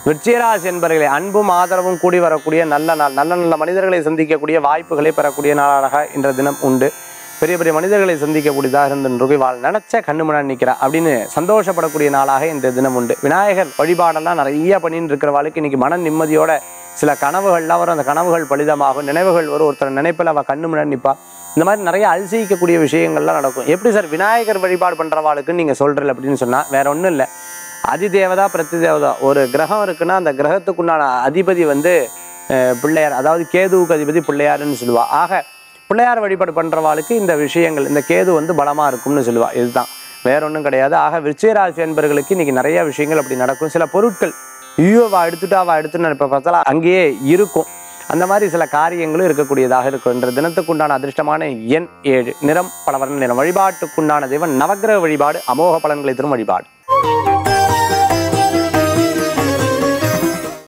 விருச்சிகராசி என்பர்களை அன்பும் ஆதரவும் கூடி வரக்கூடிய நல்ல நாள் நல்ல நல்ல மனிதர்களை சந்திக்கக்கூடிய வாய்ப்புகளை பெறக்கூடிய நாளாக இன்ற தினம் உண்டு பெரிய பெரிய மனிதர்களை சந்திக்கக்கூடியதாக இருந்துருக்கு வாழ் நினைச்ச கண்ணு முன்னாடி நிற்கிறா அப்படின்னு சந்தோஷப்படக்கூடிய நாளாக இந்த தினம் உண்டு விநாயகர் வழிபாடெல்லாம் நிறைய பண்ணிட்டு இருக்கிறவாளுக்கு இன்னைக்கு மன நிம்மதியோட சில கனவுகள்லாம் வரும் அந்த கனவுகள் பலிதமாகும் நினைவுகள் வரும் ஒருத்தர் நினைப்பில் அவள் கண்ணு முன்னாடி நிற்பா இந்த மாதிரி நிறைய அல்சிக்கக்கூடிய விஷயங்கள்லாம் நடக்கும் எப்படி சார் விநாயகர் வழிபாடு பண்ணுறவாளுக்கு நீங்கள் சொல்கிறீங்க அப்படின்னு சொன்னால் வேற ஒன்றும் இல்லை அதிதேவதா பிரதிதேவதா ஒரு கிரகம் இருக்குன்னா அந்த கிரகத்துக்குண்டான அதிபதி வந்து அஹ், பிள்ளையார் அதாவது கேதுவுக்கு அதிபதி பிள்ளையாருன்னு சொல்லுவா ஆக பிள்ளையார் வழிபாடு பண்ணுறவாளுக்கு இந்த விஷயங்கள் இந்த கேது வந்து பலமாக இருக்கும்னு சொல்லுவா இதுதான் வேற ஒன்றும் கிடையாது ஆக விருச்சிகராசி என்பர்களுக்கு இன்னைக்கு நிறைய விஷயங்கள் அப்படி நடக்கும் சில பொருட்கள் ஐயோ அவள் எடுத்துட்டா அவள் எடுத்துன்னு இப்போ பார்த்தாலும் அங்கேயே இருக்கும் அந்த மாதிரி சில காரியங்களும் இருக்கக்கூடியதாக இருக்கும் என்ற தினத்துக்குண்டான அதிர்ஷ்டமான எண் ஏழு நிறம் பலவர்ண நிறம் வழிபாட்டுக்குண்டான தெய்வம் நவக்கிரக வழிபாடு அமோக பலன்களை தரும் வழிபாடு